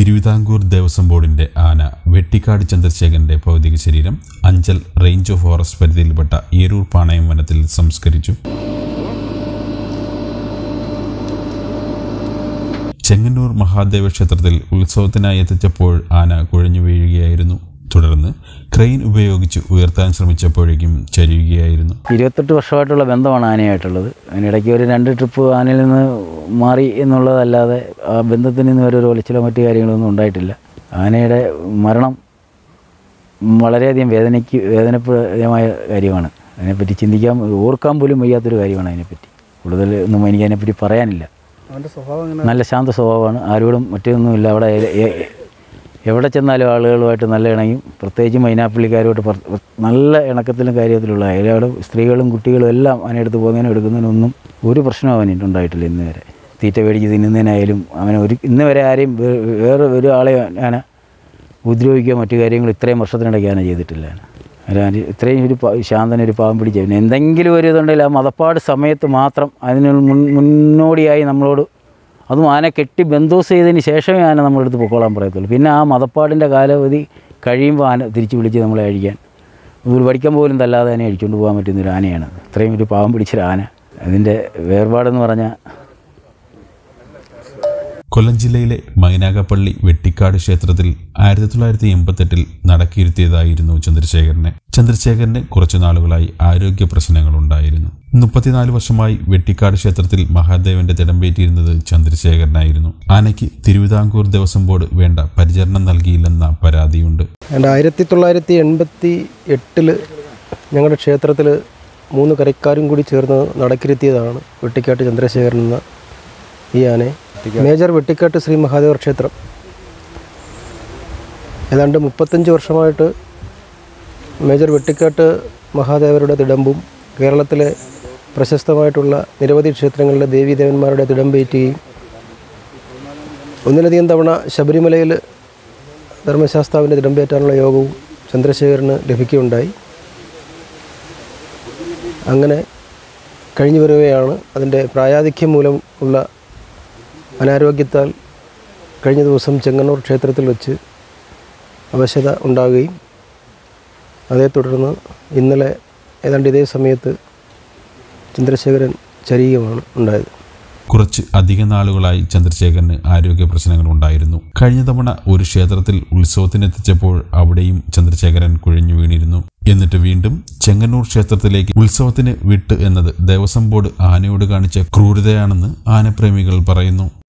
തിരുവിതാംകൂർ ദേവസ്വം ബോർഡിന്റെ ആന വെട്ടിക്കാട് ചന്ദ്രശേഖരന്റെ ഭൗതിക ശരീരം അഞ്ചൽ റേഞ്ച് ഓഫ് ഫോറസ്റ്റ് പരിധിയിൽപ്പെട്ട ഏരൂർ പാണയം വനത്തിൽ സംസ്കരിച്ചു ചെങ്ങന്നൂർ മഹാദേവ ക്ഷേത്രത്തിൽ ഉത്സവത്തിനായി എത്തിച്ചപ്പോൾ ആന കുഴഞ്ഞു വീഴുകയായിരുന്നു തുടർന്ന് ക്രെയിൻ ഉപയോഗിച്ച് ഉയർത്താൻ ശ്രമിച്ചപ്പോഴേക്കും ചരിയുകയായിരുന്നു ഇരുപത്തെട്ട് വർഷമായിട്ടുള്ള ബന്ധമാണ് ആനയായിട്ടുള്ളത് അതിനിടയ്ക്ക് ഒരു രണ്ട് ട്രിപ്പ് ആനയിൽ നിന്ന് മാറി എന്നുള്ളതല്ലാതെ ആ ബന്ധത്തിൽ നിന്ന് വരെ ഒരു ഒലിച്ചിലോ മറ്റു കാര്യങ്ങളൊന്നും ഉണ്ടായിട്ടില്ല ആനയുടെ മരണം വളരെയധികം വേദനയ്ക്ക് വേദനപ്രദമായ കാര്യമാണ് അതിനെപ്പറ്റി ചിന്തിക്കാൻ ഓർക്കാൻ പോലും വയ്യാത്തൊരു കാര്യമാണ് അതിനെപ്പറ്റി കൂടുതൽ ഒന്നും എനിക്ക് അതിനെപ്പറ്റി പറയാനില്ല നല്ല ശാന്ത സ്വഭാവമാണ് ആരോടും മറ്റൊന്നുമില്ല അവിടെ എ- എ- എവിടെ ചെന്നാലും ആളുകളുമായിട്ട് നല്ല ഇണയും പ്രത്യേകിച്ചും മൈനാപ്പള്ളിക്കാരുമായിട്ട് പറ- നല്ല ഇണക്കത്തിലും കാര്യത്തിലുള്ള അയാളുടെ സ്ത്രീകളും കുട്ടികളും എല്ലാം അതിനെടുത്ത് പോകുന്നതിനും എടുക്കുന്നതിനൊന്നും ഒരു പ്രശ്നവും അവനിട്ട് ഉണ്ടായിട്ടില്ല ഇന്ന് വരെ തീറ്റ മേടിച്ച് തിന്നുന്നതിനായാലും അവനെ ഒരു ഇന്ന് വരെ ആരെയും വേ- വേറെ ഒരു ആളെ ഞാൻ ഉപദ്രവിക്കുകയോ മറ്റു കാര്യങ്ങൾ ഇത്രയും വർഷത്തിനിടയ്ക്ക് ഞാൻ ചെയ്തിട്ടില്ല ഞാൻ ഇത്രയും ഒരു പ- ശാന്തനൊരു പാവം പിടിച്ച പിന്നെ എന്തെങ്കിലും ഒരു ഇതുണ്ടെങ്കിൽ ആ മതപ്പാട് സമയത്ത് മാത്രം അതിന് മുൻ മുന്നോടിയായി നമ്മളോട് അതും ആന കെട്ടി ബന്ധോസ് ചെയ്തതിന് ശേഷമേ ആന നമ്മളെടുത്ത് പൊക്കോളാൻ പറയത്തുള്ളൂ പിന്നെ ആ മതപ്പാടിൻ്റെ കാലാവധി കഴിയുമ്പോൾ ആന തിരിച്ച് വിളിച്ച് നമ്മളെ അഴിക്കാൻ ഒരു പഠിക്കാൻ പോലും തല്ലാതെ ആനയെ അഴിച്ചുകൊണ്ട് പോകാൻ പറ്റുന്ന ഒരു ആനയാണ് ഇത്രയും ഒരു പാവം പിടിച്ചൊരു ആന അതിൻ്റെ വേർപാടെന്ന് പറഞ്ഞാൽ കൊല്ലം ജില്ലയിലെ മൈനാഗപ്പള്ളി വെട്ടിക്കാട് ക്ഷേത്രത്തിൽ ആയിരത്തി തൊള്ളായിരത്തി എൺപത്തെട്ടിൽ നടക്കിയിരുത്തിയതായിരുന്നു ചന്ദ്രശേഖരനെ ചന്ദ്രശേഖരന് കുറച്ചു നാളുകളായി ആരോഗ്യ പ്രശ്നങ്ങളുണ്ടായിരുന്നു മുപ്പത്തിനാല് വർഷമായി വെട്ടിക്കാട് ക്ഷേത്രത്തിൽ മഹാദേവന്റെ തിടമ്പേറ്റിയിരുന്നത് ചന്ദ്രശേഖരനായിരുന്നു ആനയ്ക്ക് തിരുവിതാംകൂർ ദേവസ്വം ബോർഡ് വേണ്ട പരിചരണം നൽകിയില്ലെന്ന പരാതിയുണ്ട് എൻ്റെ ആയിരത്തി തൊള്ളായിരത്തി എൺപത്തി എട്ടിൽ ഞങ്ങളുടെ ക്ഷേത്രത്തിൽ മൂന്ന് കരക്കാരും കൂടി ചേർന്ന് നടക്കിരുത്തിയതാണ് വെട്ടിക്കാട്ട് ചന്ദ്രശേഖരൻ എന്ന ഈ ആനയെ മേജർ വെട്ടിക്കാട്ട് ശ്രീ മഹാദേവർ ക്ഷേത്രം ഏതാണ്ട് മുപ്പത്തഞ്ച് വർഷമായിട്ട് മേജർ വെട്ടിക്കാട്ട് മഹാദേവരുടെ തിടമ്പും കേരളത്തിലെ പ്രശസ്തമായിട്ടുള്ള നിരവധി ക്ഷേത്രങ്ങളിലെ ദേവീദേവന്മാരുടെ തിടമ്പേറ്റുകയും ഒന്നിലധികം തവണ ശബരിമലയിൽ ധർമ്മശാസ്താവിൻ്റെ തിടമ്പേറ്റാനുള്ള യോഗവും ചന്ദ്രശേഖരന് ലഭിക്കുകയുണ്ടായി അങ്ങനെ കഴിഞ്ഞു വരികയാണ് അതിൻ്റെ പ്രായാധിക്യം മൂലം ഉള്ള അനാരോഗ്യത്താൽ കഴിഞ്ഞ ദിവസം ചെങ്ങന്നൂർ ക്ഷേത്രത്തിൽ വെച്ച് അവശത ഉണ്ടാകുകയും അതേ തുടർന്ന് ഇന്നലെ ഏതാണ്ട് ഇതേ സമയത്ത് ചന്ദ്രശേഖരൻ ചരിയുകയാണ് ഉണ്ടായത് കുറച്ച് അധിക നാളുകളായി ചന്ദ്രശേഖരന് ആരോഗ്യ പ്രശ്നങ്ങൾ ഉണ്ടായിരുന്നു കഴിഞ്ഞ തവണ ഒരു ക്ഷേത്രത്തിൽ ഉത്സവത്തിനെത്തിച്ചപ്പോൾ അവിടെയും ചന്ദ്രശേഖരൻ കുഴഞ്ഞു വീണിരുന്നു എന്നിട്ട് വീണ്ടും ചെങ്ങന്നൂർ ക്ഷേത്രത്തിലേക്ക് ഉത്സവത്തിന് വിട്ട് എന്നത് ദേവസ്വം ബോർഡ് ആനയോട് കാണിച്ച ക്രൂരതയാണെന്ന് ആനപ്രേമികൾ പറയുന്നു